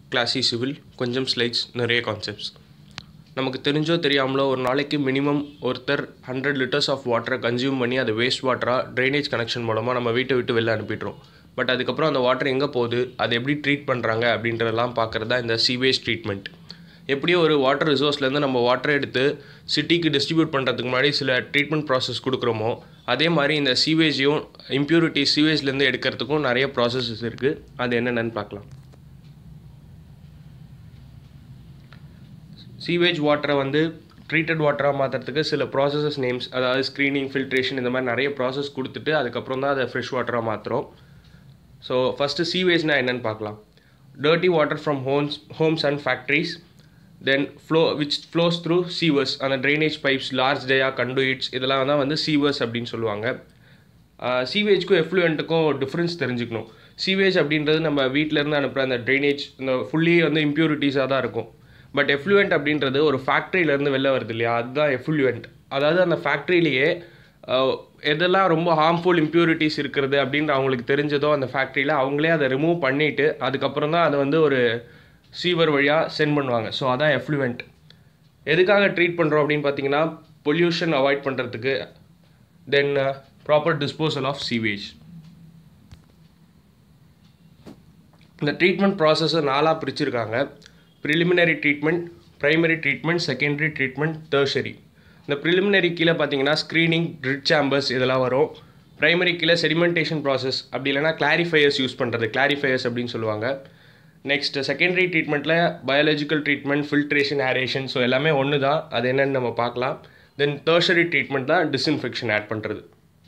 கிளாசி civil கொஞ்சம் slides நிறைய concepts நமக்கு தெரிஞ்சோ தெரியாமலோ ஒரு நாளைக்கு மினிமம் ஒருத்தர் ஹண்ட்ரட் லிட்டர்ஸ் ஆஃப் வாட்டரை கன்சியூம் பண்ணி அதை வேஸ்ட் வாட்டராக ட்ரைனேஜ் கனெக்ஷன் மூலமாக நம்ம வீட்டை விட்டு வெளில அனுப்பிடுறோம் பட் அதுக்கப்புறம் அந்த வாட்டர் எங்கே போகுது அதை எப்படி ட்ரீட் பண்ணுறாங்க அப்படின்றதெல்லாம் பார்க்குறது தான் இந்த சீவேஜ் ட்ரீட்மெண்ட் எப்படியும் ஒரு வாட்டர் ரிசோர்ஸ்லேருந்து நம்ம வாட்டரை எடுத்து சிட்டிக்கு டிஸ்ட்ரிபியூட் பண்ணுறதுக்கு முன்னாடி சில ட்ரீட்மெண்ட் ப்ராசஸ் கொடுக்குறோமோ அதே மாதிரி இந்த சீவேஜையும் இம்ப்யூரிட்டி சீவேஜ்லேருந்து எடுக்கிறதுக்கும் நிறைய ப்ராசஸஸ் இருக்குது அது என்னென்னு பார்க்கலாம் சீவேஜ் வாட்டரை வந்து ட்ரீட்டட் வாட்டராக மாற்றுறதுக்கு சில ப்ராசஸஸ் நேம்ஸ் அதாவது ஸ்க்ரீனிங் ஃபில்ட்ரேஷன் இந்த மாதிரி நிறைய ப்ராசஸ் கொடுத்துட்டு அதுக்கப்புறம் தான் அதை ஃப்ரெஷ் வாட்டராக மாற்றுறோம் ஸோ ஃபஸ்ட்டு சீவேஜ்னால் என்னென்னு பார்க்கலாம் dirty water from homes homes and factories then flow which flows through sewers அந்த ட்ரைனேஜ் பைப்ஸ் லார்ஜ் டேயா கண்டுயிட்ஸ் இதெல்லாம் தான் வந்து சீவர்ஸ் அப்படின்னு சொல்லுவாங்க சீவேஜ்க்கும் எஃப்ளூயண்ட்டுக்கும் டிஃப்ரென்ஸ் தெரிஞ்சுக்கணும் சீவேஜ் அப்படின்றது நம்ம வீட்டிலேருந்து அனுப்புகிற அந்த ட்ரைனேஜ் இந்த ஃபுல்லி வந்து இம்ப்யூரிட்டிஸாக தான் இருக்கும் பட் எஃப்ளூயண்ட் அப்படின்றது ஒரு ஃபேக்ட்ரியிலேருந்து வெளில வருது இல்லையா அதுதான் எஃப்ளூயண்ட் அதாவது அந்த ஃபேக்ட்ரியிலேயே எதெல்லாம் ரொம்ப ஹார்ம்ஃபுல் இம்ப்யூரிட்டிஸ் இருக்கிறது அப்படின்ற அவங்களுக்கு தெரிஞ்சதோ அந்த ஃபேக்ட்ரியில் அவங்களே அதை ரிமூவ் பண்ணிவிட்டு அதுக்கப்புறம் தான் அதை வந்து ஒரு சீவர் வழியாக சென்ட் பண்ணுவாங்க ஸோ அதான் எஃப்ளூவெண்ட் எதுக்காக ட்ரீட் பண்ணுறோம் அப்படின்னு பார்த்தீங்கன்னா பொல்யூஷன் அவாய்ட் பண்ணுறதுக்கு then proper disposal of sewage இந்த ட்ரீட்மெண்ட் ப்ராசஸை நாலாக பிரிச்சிருக்காங்க preliminary treatment primary treatment secondary treatment tertiary இந்த ப்ரிலிமினரி கீழே பார்த்தீங்கன்னா ஸ்க்ரீனிங் ட்ரிட் சாம்பர்ஸ் இதெல்லாம் வரும் ப்ரைமரி கீழே செடிமெண்டேஷன் ப்ராசஸ் அப்படி இல்லைனா கிளாரிஃபையர்ஸ் யூஸ் பண்ணுறது கிளாரிஃபையர்ஸ் அப்படின்னு சொல்லுவாங்க நெக்ஸ்ட் செகண்டரி ட்ரீட்மெண்ட்டில் biological treatment filtration aeration so எல்லாமே ஒன்று தான் அது என்னென்னு நம்ம பார்க்கலாம் தென் டர்ஷரி ட்ரீட்மெண்ட் தான் டிஸ்இன்ஃபெக்ஷன் ஆட் பண்ணுறது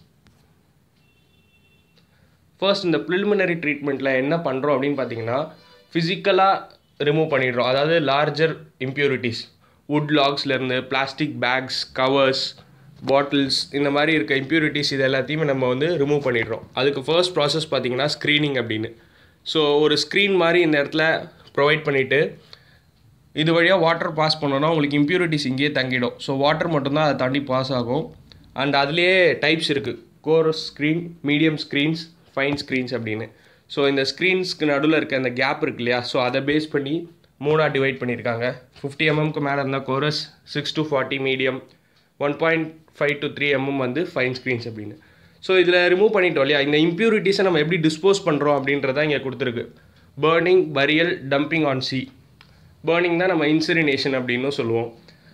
ஃபர்ஸ்ட் இந்த ப்ரிலிமினரி ட்ரீட்மெண்ட்டில் என்ன பண்ணுறோம் அப்படின்னு பார்த்தீங்கன்னா ஃபிசிக்கலாக ரிமூவ் பண்ணிடுறோம் அதாவது லார்ஜர் இம்ப்யூரிட்டிஸ் வுட் லாக்ஸ்லேருந்து பிளாஸ்டிக் பேக்ஸ் கவர்ஸ் பாட்டில்ஸ் இந்த மாதிரி இருக்க இம்ப்யூரிட்டிஸ் இது எல்லாத்தையுமே நம்ம வந்து ரிமூவ் பண்ணிடுறோம் அதுக்கு ஃபர்ஸ்ட் ப்ராசஸ் பார்த்தீங்கன்னா ஸ்க்ரீனிங் அப்படின்னு ஸோ ஒரு ஸ்க்ரீன் மாதிரி இந்த இடத்துல ப்ரொவைட் பண்ணிவிட்டு இது வழியாக வாட்டர் பாஸ் பண்ணோன்னா உங்களுக்கு இம்ப்யூரிட்டிஸ் இங்கேயே தங்கிடும் ஸோ வாட்டர் மட்டும்தான் அதை தாண்டி பாஸ் ஆகும் அண்ட் அதுலேயே டைப்ஸ் இருக்குது coarse screen medium screens fine screens அப்படின்னு ஸோ இந்த ஸ்க்ரீன்ஸ்க்கு நடுவில் இருக்க அந்த கேப் இருக்கு இல்லையா ஸோ அதை பேஸ் பண்ணி மூணாக டிவைட் பண்ணியிருக்காங்க ஃபிஃப்டி எம்எம்க்கு மேலே இருந்தால் coarse six to forty medium one point five to three mm வந்து ஃபைன் ஸ்க்ரீன்ஸ் அப்படின்னு ஸோ இதில் ரிமூவ் பண்ணிட்டோம் இல்லையா இந்த இம்ப்யூரிட்டிஸை நம்ம எப்படி டிஸ்போஸ் பண்ணுறோம் அப்படின்றத இங்கே கொடுத்துருக்கு burning burial dumping on sea burning தான் நம்ம இன்சிரினேஷன் அப்படின்னு சொல்லுவோம்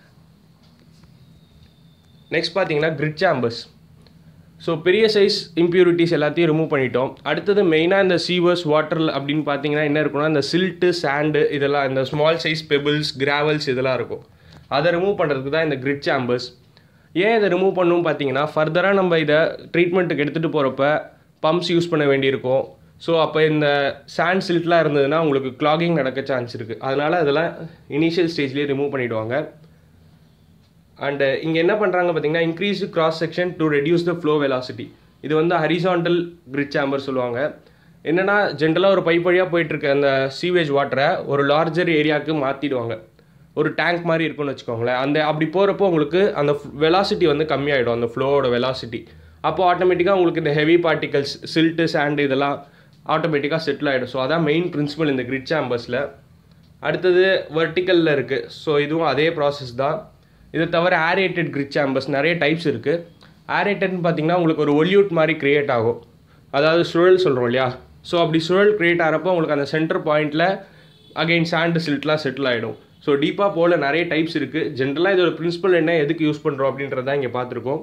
நெக்ஸ்ட் பார்த்தீங்கன்னா கிரிட் சாம்பர்ஸ் ஸோ பெரிய சைஸ் இம்ப்யூரிட்டிஸ் எல்லாத்தையும் ரிமூவ் பண்ணிட்டோம் அடுத்தது மெயினாக இந்த சீவர்ஸ் வாட்டர் அப்படின்னு பார்த்தீங்கன்னா என்ன இருக்குன்னா இந்த சில்ட்டு சாண்டு இதெல்லாம் இந்த ஸ்மால் சைஸ் பெபிள்ஸ் கிராவல்ஸ் இதெல்லாம் இருக்கும் அதை ரிமூவ் பண்ணுறதுக்கு தான் இந்த கிரிட் சாம்பர்ஸ் ஏன் இதை ரிமூவ் பண்ணணும் பார்த்தீங்கன்னா ஃபர்தராக நம்ம இதை ட்ரீட்மெண்ட்டுக்கு எடுத்துகிட்டு போகிறப்ப பம்ப்ஸ் யூஸ் பண்ண வேண்டியிருக்கும் ஸோ அப்போ இந்த சாண்ட் சில்ட்லாம் இருந்ததுன்னா உங்களுக்கு கிளாகிங் நடக்க சான்ஸ் இருக்குது அதனால் இதெல்லாம் இனிஷியல் ஸ்டேஜ்லேயே ரிமூவ் பண்ணிவிடுவாங்க அண்டு இங்கே என்ன பண்ணுறாங்க பார்த்தீங்கன்னா increase cross section to reduce the flow velocity இது வந்து ஹரிசாண்டல் கிரிட் சாம்பர் சொல்லுவாங்க என்னென்னா ஜென்ரலாக ஒரு பைப் வழியாக போயிட்டுருக்க அந்த சீவேஜ் வாட்டரை ஒரு லார்ஜர் ஏரியாவுக்கு மாற்றிடுவாங்க ஒரு டேங்க் மாதிரி இருக்குன்னு வச்சுக்கோங்களேன் அந்த அப்படி போகிறப்போ உங்களுக்கு அந்த வெலாசிட்டி வந்து கம்மியாயிடும் அந்த ஃப்ளோவோட வெலாசிட்டி அப்போ ஆட்டோமேட்டிக்காக உங்களுக்கு இந்த ஹெவி பார்ட்டிகல்ஸ் சில்ட்டு சாண்டு இதெல்லாம் ஆட்டோமேட்டிக்காக செட்டில் ஆகிடும் ஸோ அதான் மெயின் பிரின்சிபல் இந்த கிரிட் சாம்பர்ஸில் அடுத்தது வெர்டிக்கலில் இருக்குது ஸோ இதுவும் அதே ப்ராசஸ் தான் இதை தவிர ஏரேட்டட் கிரிட் சாம்பர்ஸ் நிறைய டைப்ஸ் இருக்குது ஏரேட்டட்னு பார்த்தீங்கன்னா உங்களுக்கு ஒரு ஒல்யூட் மாதிரி க்ரியேட் ஆகும் அதாவது சுழல் சொல்கிறோம் இல்லையா ஸோ அப்படி சுழல் க்ரியேட் ஆகிறப்போ உங்களுக்கு அந்த சென்டர் பாயிண்ட்டில் அகைன் சாண்டு சில்ட்லாம் செட்டில் ஆகிடும் ஸோ டீப்பாக போல் நிறைய டைப்ஸ் இருக்குது ஜென்ரலாக இதோட பிரின்சிபல் என்ன எதுக்கு யூஸ் பண்ணுறோம் அப்படின்றத இங்கே பார்த்துருக்கோம்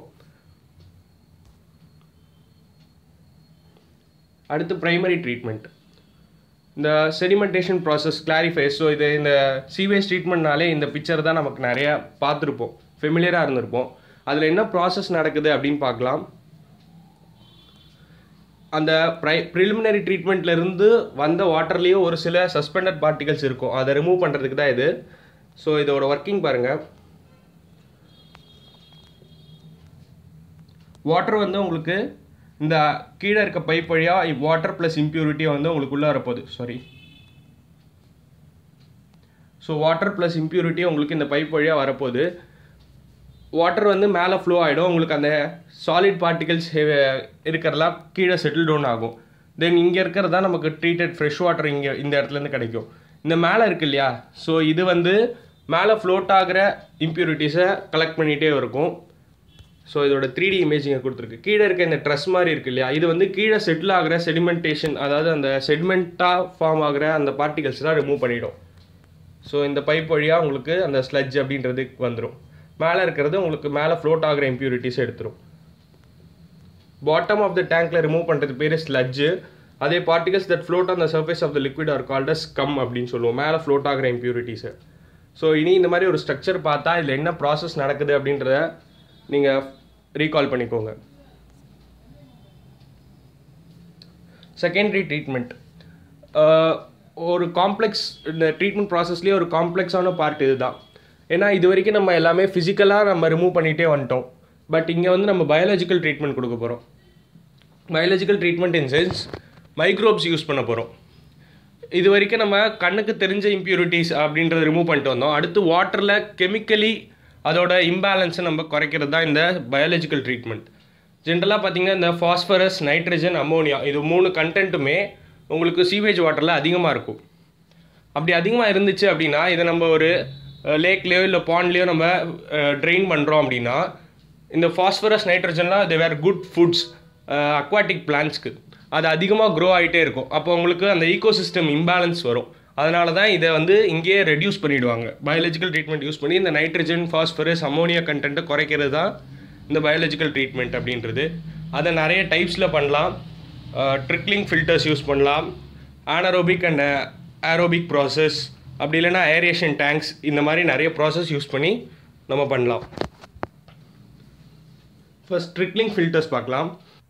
அடுத்து ப்ரைமரி ட்ரீட்மெண்ட் இந்த செடிமெண்டேஷன் ப்ராசஸ் கிளாரிஃபை ஸோ இது இந்த சீவேஜ் ட்ரீட்மெண்ட்னாலே இந்த பிக்சர் தான் நமக்கு நிறையா பார்த்துருப்போம் ஃபெமிலியராக இருந்திருப்போம் அதில் என்ன ப்ராசஸ் நடக்குது அப்படின்னு பார்க்கலாம் அந்த ப்ரை ப்ரிலிமினரி ட்ரீட்மெண்ட்லேருந்து வந்த வாட்டர்லேயே ஒரு சில சஸ்பெண்டட் பார்ட்டிகல்ஸ் இருக்கும் அதை ரிமூவ் பண்ணுறதுக்கு தான் இது ஸோ இதோட ஒர்க்கிங் பாருங்கள் வாட்டர் வந்து உங்களுக்கு இந்த கீழே இருக்க பைப் வழியாக வாட்டர் ப்ளஸ் இம்ப்யூரிட்டியை வந்து உங்களுக்கு உள்ளே வரப்போகுது sorry so water plus impurity உங்களுக்கு இந்த பைப் வழியாக வரப்போகுது வாட்டர் வந்து மேலே ஃப்ளோ ஆகிடும் உங்களுக்கு அந்த சாலிட் பார்ட்டிகல்ஸ் இருக்கிறதெல்லாம் கீழே செட்டில் டவுன் ஆகும் தென் இங்கே இருக்கிறது தான் நமக்கு ட்ரீட்டட் ஃப்ரெஷ் வாட்டர் இங்கே இந்த இடத்துலேருந்து கிடைக்கும் இந்த மேலே இருக்கு இல்லையா ஸோ இது வந்து மேலே ஃப்ளோட் ஆகிற இம்ப்யூரிட்டிஸை கலெக்ட் பண்ணிகிட்டே இருக்கும் ஸோ இதோட த்ரீ டி இமேஜிங்கை கொடுத்துருக்கு கீழே இருக்க இந்த ட்ரெஸ் மாதிரி இருக்கு இல்லையா இது வந்து கீழே செட்டில் ஆகிற செடிமெண்டேஷன் அதாவது அந்த செடிமெண்ட்டாக ஃபார்ம் ஆகிற அந்த பார்ட்டிகல்ஸ் தான் ரிமூவ் பண்ணிடும் ஸோ இந்த பைப் வழியாக உங்களுக்கு அந்த ஸ்லட்ஜ் அப்படின்றது வந்துடும் மேலே இருக்கிறது உங்களுக்கு மேலே ஃப்ளோட் ஆகிற இம்ப்யூரிட்டிஸ் எடுத்துரும் பாட்டம் ஆஃப் த டேங்க்ல ரிமூவ் பண்ணுறது பேர் ஸ்லட்ஜு அதே particles that float on the surface of the liquid are called scum அப்படின்னு சொல்லுவோம் மேலே ஃப்ளோட் ஆகிற இம்ப்யூரிட்டிஸு ஸோ இனி இந்த மாதிரி ஒரு ஸ்ட்ரக்சர் பார்த்தா இதில் என்ன ப்ராசஸ் நடக்குது அப்படின்றத நீங்கள் ரீகால் பண்ணிக்கோங்க செகண்டரி ட்ரீட்மெண்ட் ஒரு காம்ப்ளெக்ஸ் இந்த ட்ரீட்மெண்ட் ப்ராசஸ்லேயே ஒரு காம்ப்ளெக்ஸான பார்ட் இதுதான் ஏன்னா இது வரைக்கும் நம்ம எல்லாமே ஃபிசிக்கலாக நம்ம ரிமூவ் பண்ணிகிட்டே வந்துட்டோம் பட் இங்கே வந்து நம்ம பயாலஜிக்கல் ட்ரீட்மெண்ட் கொடுக்க போகிறோம் biological treatment in sense microbes use பண்ண போகிறோம் இது வரைக்கும் நம்ம கண்ணுக்கு தெரிஞ்ச இம்ப்யூரிட்டிஸ் அப்படின்றத ரிமூவ் பண்ணிட்டு வந்தோம் அடுத்து வாட்டரில் கெமிக்கலி அதோட இம்பேலன்ஸை நம்ம குறைக்கிறது தான் இந்த பயாலஜிக்கல் ட்ரீட்மெண்ட் ஜென்ரலாக பார்த்தீங்கன்னா இந்த ஃபாஸ்பரஸ் நைட்ரஜன் அமோனியா இது மூணு கண்டென்ட்டுமே உங்களுக்கு சீவேஜ் வாட்டரில் அதிகமாக இருக்கும் அப்படி அதிகமாக இருந்துச்சு அப்படின்னா இதை நம்ம ஒரு லேக்லேயோ இல்லை பாண்ட்லேயோ நம்ம ட்ரெயின் பண்ணுறோம் அப்படின்னா இந்த ஃபாஸ்பரஸ் நைட்ரஜன்லாம் they were good foods aquatic பிளான்ஸ்க்கு அது அதிகமாக க்ரோ ஆகிட்டே இருக்கும் அப்போ உங்களுக்கு அந்த ஈகோசிஸ்டம் இம்பேலன்ஸ் வரும் அதனால தான் இதை வந்து இங்கேயே ரெடியூஸ் பண்ணிவிடுவாங்க பயாலஜிக்கல் ட்ரீட்மெண்ட் யூஸ் பண்ணி இந்த நைட்ரஜன் ஃபாஸ்பரஸ் அமோனியா கண்டென்ட்டை குறைக்கிறது தான் இந்த பயாலஜிக்கல் ட்ரீட்மெண்ட் அப்படின்றது அதை நிறைய டைப்ஸில் பண்ணலாம் ட்ரிக்லிங் ஃபில்டர்ஸ் யூஸ் பண்ணலாம் ஆனரோபிக் அண்ட் ஏரோபிக் ப்ராசஸ் அப்படி இல்லைன்னா ஏரியேஷன் டேங்க்ஸ் இந்த மாதிரி நிறைய ப்ராசஸ் யூஸ் பண்ணி நம்ம பண்ணலாம் ஃபர்ஸ்ட் ட்ரிக்லிங் ஃபில்டர்ஸ் பார்க்கலாம்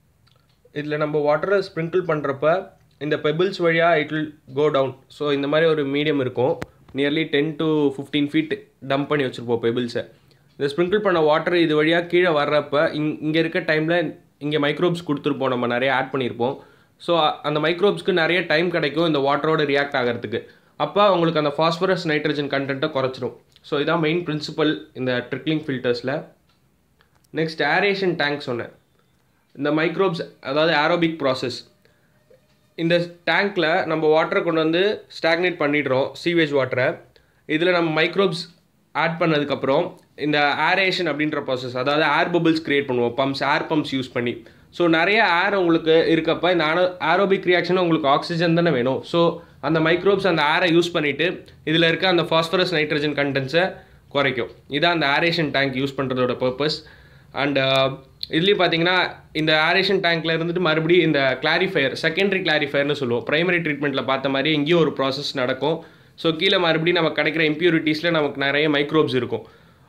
இதில் நம்ம வாட்டரை ஸ்ப்ரிங்கிள் பண்ணுறப்ப இந்த பெபிள்ஸ் வழியாக it will go down so இந்த மாதிரி ஒரு மீடியம் இருக்கும் nearly ten to fifteen feet dump பண்ணி வச்சுருப்போம் பெபிள்ஸை இந்த ஸ்ப்ரிங்கிள் பண்ண வாட்டர் இது வழியாக கீழே வர்றப்ப இங் இங்கே இருக்க டைமில் இங்கே மைக்ரோப்ஸ் கொடுத்துருப்போம் நம்ம நிறைய ஆட் பண்ணியிருப்போம் ஸோ அந்த மைக்ரோப்ஸ்க்கு நிறைய டைம் கிடைக்கும் இந்த வாட்டரோட ரியாக்ட் ஆகிறதுக்கு அப்போ உங்களுக்கு அந்த ஃபாஸ்பரஸ் நைட்ரஜன் கண்டென்ட்டை குறைச்சிரும் ஸோ இதான் மெயின் பிரின்சிபல் இந்த ட்ரிக்லிங் ஃபில்டர்ஸில் நெக்ஸ்ட் ஏரேஷன் டேங்க் சொன்னேன் இந்த மைக்ரோப்ஸ் அதாவது ஏரோபிக் ப்ராசஸ் இந்த டேங்க்கில் நம்ம வாட்டரை கொண்டு வந்து ஸ்டாக்னேட் பண்ணிடுறோம் சீவேஜ் வாட்டரை இதில் நம்ம மைக்ரோப்ஸ் ஆட் பண்ணதுக்கப்புறம் இந்த ஏரேஷன் அப்படின்ற ப்ராசஸ் அதாவது ஏர் பபிள்ஸ் க்ரியேட் பண்ணுவோம் பம்ப்ஸ் ஏர் பம்ப்ஸ் யூஸ் பண்ணி ஸோ நிறைய ஏர் உங்களுக்கு இருக்கப்ப இந்த ஆனோ ஏரோபிக் ரியாக்ஷன் உங்களுக்கு ஆக்சிஜன் தானே வேணும் ஸோ அந்த மைக்ரோப்ஸ் அந்த ஏரை யூஸ் பண்ணிவிட்டு இதில் இருக்க அந்த ஃபாஸ்பரஸ் நைட்ரஜன் கண்டென்ட்ஸை குறைக்கும் இதான் அந்த ஏரேஷன் டேங்க் யூஸ் பண்ணுறதோட பர்பஸ் அண்ட் இதுலேயும் பார்த்தீங்கன்னா இந்த ஏரேஷன் டேங்க்கில் இருந்துட்டு மறுபடியும் இந்த கிளாரிஃபயர் செகண்டரி கிளாரிஃபயர்னு சொல்லுவோம் ப்ரைமரி ட்ரீட்மெண்ட்டில் பார்த்த மாதிரி இங்கேயும் ஒரு ப்ராசஸ் நடக்கும் ஸோ கீழே மறுபடியும் நமக்கு கிடைக்கிற இம்ப்யூரிட்டிஸில் நமக்கு நிறைய மைக்ரோப்ஸ் இருக்கும்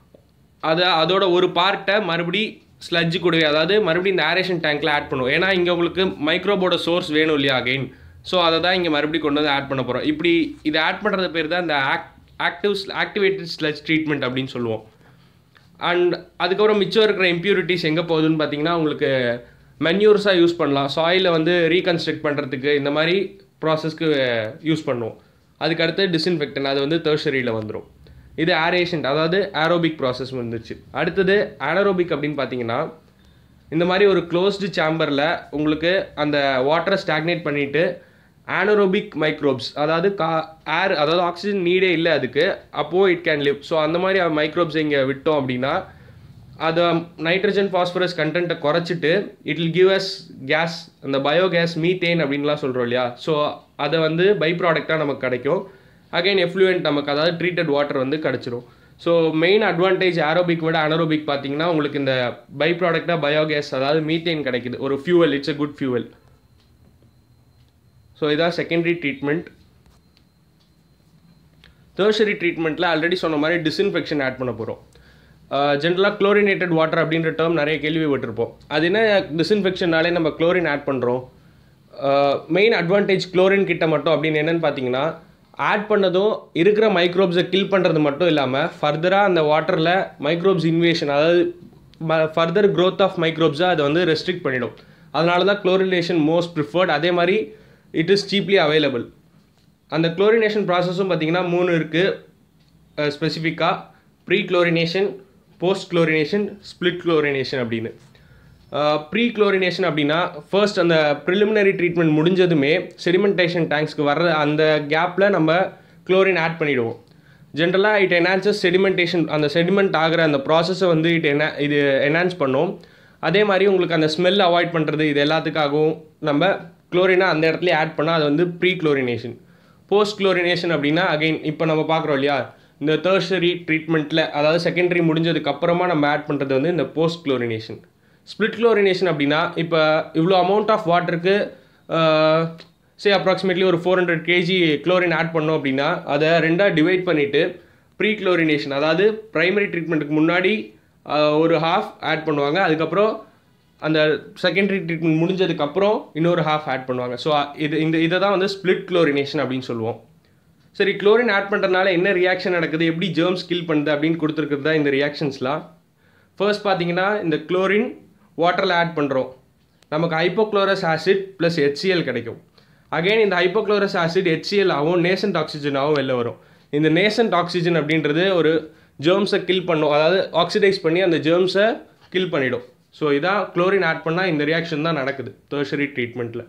அதை அதோட ஒரு பார்ட்டை மறுபடி ஸ்லட்ஜு கூடவே அதாவது மறுபடியும் இந்த ஏரேஷன் டேங்க்கில் ஆட் பண்ணுவோம் ஏன்னா இங்கே உங்களுக்கு மைக்ரோபோட சோர்ஸ் வேணும் இல்லையா அகைன் ஸோ அதை தான் இங்கே மறுபடியும் கொண்டு வந்து ஆட் பண்ண போகிறோம் இப்படி இதை ஆட் பண்ணுறது பேர் தான் இந்த ஆக் ஆக்டிவ் ஆக்டிவேட்டட் ஸ்லட்ஜ் ட்ரீட்மெண்ட் அப்படின்னு சொல்லுவோம் அண்ட் அதுக்கப்புறம் மிச்சம் இருக்கிற இம்ப்யூரிட்டிஸ் எங்கே போகுதுன்னு பார்த்தீங்கன்னா உங்களுக்கு மென்யூர்ஸாக யூஸ் பண்ணலாம் சாயிலை வந்து ரீகன்ஸ்ட்ரக்ட் பண்ணுறதுக்கு இந்த மாதிரி ப்ராசஸ்க்கு யூஸ் பண்ணுவோம் அதுக்கு அடுத்து டிஸ்இன்ஃபெக்டன் அது வந்து தேர்ஷரியில் வந்துடும் இது ஏரேஷன் அதாவது ஏரோபிக் ப்ராசஸ் வந்துச்சு அடுத்தது ஆனரோபிக் அப்படின்னு பார்த்தீங்கன்னா இந்த மாதிரி ஒரு க்ளோஸ்டு சேம்பரில் உங்களுக்கு அந்த வாட்டரை ஸ்டாக்னேட் பண்ணிவிட்டு ஆனரோபிக் மைக்ரோப்ஸ் அதாவது கா ஏர் அதாவது ஆக்சிஜன் நீடே இல்லை அதுக்கு அப்போது இட் கேன் லிவ் ஸோ அந்த மாதிரி மைக்ரோப்ஸ் இங்கே விட்டோம் அப்படின்னா அதை நைட்ரஜன் ஃபாஸ்பரஸ் கண்டென்ட்டை குறைச்சிட்டு it will give us gas அந்த பயோகேஸ் மீத்தேன் அப்படின்லாம் சொல்கிறோம் இல்லையா ஸோ அதை வந்து பை ப்ராடக்டாக நமக்கு கிடைக்கும் அகைன் எஃப்ளூயன்ட் நமக்கு அதாவது ட்ரீட்டட் வாட்டர் வந்து கிடச்சிரும் ஸோ மெயின் அட்வான்டேஜ் ஆரோபிக் விட அனரோபிக் பார்த்தீங்கன்னா உங்களுக்கு இந்த பை ப்ராடக்டாக பயோகேஸ் அதாவது மீத்தேன் கிடைக்குது ஒரு fuel it's a good fuel so இதான் செகண்டரி ட்ரீட்மெண்ட் தேர்ஷரி ட்ரீட்மெண்ட்டில் ஆல்ரெடி சொன்ன மாதிரி டிஸ்இன்ஃபெக்ஷன் ஆட் பண்ண போகிறோம் ஜென்ரலாக குளோரினேட்டட் வாட்டர் அப்படின்ற டேர்ம் நிறைய கேள்விப்பட்டிருப்போம் அது என்ன டிஸ்இன்ஃபெக்ஷனாலே நம்ம குளோரின் ஆட் பண்ணுறோம் மெயின் அட்வான்டேஜ் குளோரின் கிட்ட மட்டும் அப்படின்னு என்னன்னு பார்த்தீங்கன்னா ஆட் பண்ணதும் இருக்கிற மைக்ரோப்ஸை கில் பண்ணுறது மட்டும் இல்லாமல் ஃபர்தராக அந்த வாட்டரில் மைக்ரோப்ஸ் இன்வேஷன் அதாவது ஃபர்தர் க்ரோத் ஆஃப் மைக்ரோப்ஸை அதை வந்து ரெஸ்ட்ரிக்ட் பண்ணிடும் அதனால தான் குளோரினேஷன் மோஸ்ட் ப்ரிஃபர்ட் அதே மாதிரி இட் இஸ் சீப்லி அவைலபிள் அந்த குளோரினேஷன் ப்ராசஸும் பார்த்தீங்கன்னா மூணு இருக்குது ஸ்பெசிஃபிக்காக pre chlorination post chlorination split chlorination அப்படின்னு ப்ரீ குளோரினேஷன் அப்படின்னா ஃபர்ஸ்ட் அந்த ப்ரிலிமினரி ட்ரீட்மெண்ட் முடிஞ்சதுமே செடிமெண்டேஷன் டேங்க்ஸ்க்கு வர்ற அந்த கேப்பில் நம்ம குளோரின் ஆட் பண்ணிவிடுவோம் ஜென்ரலாக இட் என்ஹான்சஸ் செடிமெண்டேஷன் அந்த செடிமெண்ட் ஆகிற அந்த ப்ராசஸை வந்து இட் என்ன இது என்ஹான்ஸ் பண்ணும் அதே மாதிரி உங்களுக்கு அந்த ஸ்மெல் அவாய்ட் பண்ணுறது இது எல்லாத்துக்காகவும் நம்ம குளோரினை அந்த இடத்துல ஆட் பண்ணால் அது வந்து ப்ரீ குளோரினேஷன் போஸ்ட் குளோரினேஷன் அப்படின்னா அகைன் இப்போ நம்ம பார்க்குறோம் இல்லையா இந்த தேர்ஷரி ட்ரீட்மெண்ட்டில் அதாவது செகண்டரி முடிஞ்சதுக்கு அப்புறமா நம்ம ஆட் பண்ணுறது வந்து இந்த போஸ்ட் குளோரினேஷன் ஸ்ப்ளிட் குளோரினேஷன் அப்படின்னா இப்போ இவ்வளோ அமௌண்ட் ஆஃப் வாட்டருக்கு சே அப்ராக்சிமேட்லி ஒரு four hundred KG chlorine add பண்ணோம் அப்படின்னா அதை ரெண்டாக டிவைட் பண்ணிவிட்டு ப்ரீ குளோரினேஷன் அதாவது ப்ரைமரி ட்ரீட்மெண்ட்டுக்கு முன்னாடி ஆஹ், ஒரு ஹாஃப் ஆட் பண்ணுவாங்க அதுக்கப்புறம் அந்த செகண்டரி ட்ரீட்மெண்ட் முடிஞ்சதுக்கப்புறம் இன்னொரு ஹாஃப் ஆட் பண்ணுவாங்க ஸோ இது இந்த இதை தான் வந்து ஸ்ப்ளிட் குளோரினேஷன் அப்படின்னு சொல்லுவோம் சரி குளோரின் ஆட் பண்ணுறதுனால என்ன ரியாக்ஷன் நடக்குது எப்படி ஜெர்ம்ஸ் கில் பண்ணுது அப்படின்னு கொடுத்துருக்குறது தான் இந்த ரியாக்ஷன்ஸ்லாம் ஃபர்ஸ்ட் பார்த்தீங்கன்னா இந்த குளோரின் வாட்டரில் ஆட் பண்ணுறோம் நமக்கு ஹைப்போக்ளோரஸ் ஆசிட் ப்ளஸ் HCl கிடைக்கும் அகைன் இந்த ஹைப்போக்ளோரஸ் ஆசிட் HCl ஆகும் நேசன்ட் ஆக்சிஜனாகவும் வெளில வரும் இந்த நேசன்ட் ஆக்சிஜன் அப்படின்றது ஒரு ஜெர்ம்ஸை கில் பண்ணும் அதாவது ஆக்சிடைஸ் பண்ணி அந்த ஜெர்ம்ஸை கில் பண்ணிடும் ஸோ இதான் குளோரின் ஆட் பண்ணால் இந்த ரியாக்ஷன் தான் நடக்குது டெர்ஷரி ட்ரீட்மெண்ட்டில்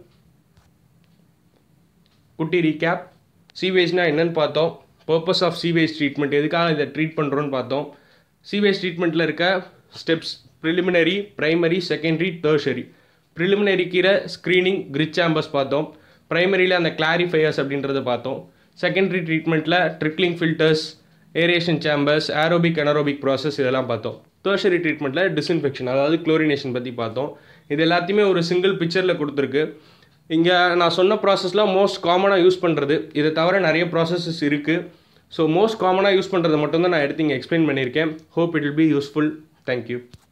குட்டி ரீகேப் சீவேஜ்னா என்னன்னு பார்த்தோம் பர்பஸ் ஆஃப் சீவேஜ் ட்ரீட்மெண்ட் எதுக்காக இதை ட்ரீட் பண்ணுறோன்னு பார்த்தோம் சீவேஜ் ட்ரீட்மெண்ட்டில் இருக்க steps preliminary primary secondary tertiary preliminary கீரை ஸ்க்ரீனிங் கிரிச் சாம்பர்ஸ் பார்த்தோம் பிரைமரியில் அந்த கிளாரிஃபையர்ஸ் அப்படின்றத பார்த்தோம் செகண்டரி ட்ரீட்மெண்ட்டில் trickling filters aeration chambers aerobic anaerobic process இதெல்லாம் பார்த்தோம் டெர்ஷரி ட்ரீட்மெண்ட்டில் டிஸ்இன்ஃபெக்ஷன் அதாவது குளோரினேஷன் பற்றி பார்த்தோம் இது எல்லாத்தையுமே ஒரு சிங்கிள் பிக்சரில் கொடுத்துருக்கு இங்கே நான் சொன்ன ப்ராசஸ்லாம் மோஸ்ட் காமனாக யூஸ் பண்ணுறது இதை தவிர நிறைய ப்ராசஸஸ் இருக்குது ஸோ மோஸ்ட் காமனாக யூஸ் பண்ணுறது மட்டும்தான் நான் எடுத்து இங்கே எக்ஸ்பிளைன் பண்ணியிருக்கேன் hope it will be useful thank you